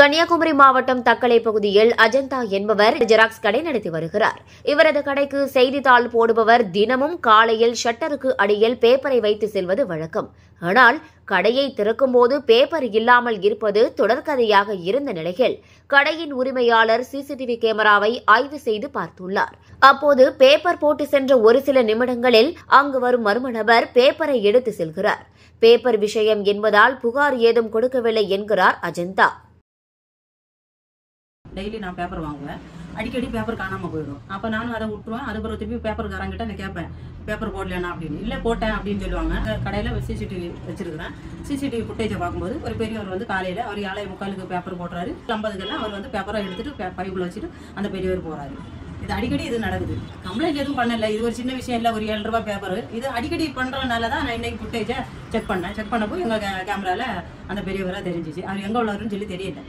கன்னியாகுமரி மாவட்டம் தக்கலை பகுதியில் அஜந்தா என்பவர் ஜெராக்ஸ் கடை நடத்தி வருகிறார் இவரது கடைக்கு செய்தித்தாள் போடுபவர் தினமும் காலையில் ஷட்டருக்கு அடியில் பேப்பரை வைத்து செல்வது வழக்கம் ஆனால் கடையை திறக்கும்போது பேப்பர் இல்லாமல் இருப்பது தொடர்கதையாக இருந்த நிலையில் கடையின் உரிமையாளர் சிசிடிவி கேமராவை ஆய்வு செய்து பார்த்துள்ளார் அப்போது பேப்பர் போட்டு சென்ற ஒரு சில நிமிடங்களில் அங்கு வரும் மர்ம நபர் பேப்பரை எடுத்து செல்கிறார் பேப்பர் விஷயம் என்பதால் புகார் ஏதும் கொடுக்கவில்லை என்கிறார் அஜந்தா டெய்லி நான் பேப்பர் வாங்குவேன் அடிக்கடி பேப்பர் காணாமல் போயிடும் அப்போ நானும் அதை விட்டுருவேன் அதுக்கப்புறம் திருப்பி பேப்பர்காரங்கிட்ட நான் கேட்பேன் பேப்பர் போடலையாண்ணா அப்படின்னு இல்லை போட்டேன் அப்படின்னு சொல்லுவாங்க கடையில் சிசிடிவி வச்சிருக்கிறேன் சிசிடிவி ஃபுட்டேஜை பார்க்கும்போது ஒரு பெரியவர் வந்து காலையில் அவர் ஏழை முக்காலுக்கு பேப்பர் போடுறாரு ஐம்பதுக்கெல்லாம் அவர் வந்து பேப்பரை எடுத்துட்டு பைப்பில் வச்சுட்டு அந்த பெரியவர் போகிறாரு இது அடிக்கடி இது நடக்குது கம்ப்ளைண்ட் எதுவும் பண்ணல இது ஒரு சின்ன விஷயம் இல்லை ஒரு ஏழு ரூபாய் பேப்பர் இது அடிக்கடி பண்ணுறதுனால தான் நான் இன்னைக்கு ஃபுட்டேஜை செக் பண்ணேன் செக் பண்ணப்போ எங்கள் கேமராவில் அந்த பெரியவராக தெரிஞ்சிச்சு அவர் எங்கே உள்ளவருன்னு சொல்லி தெரியல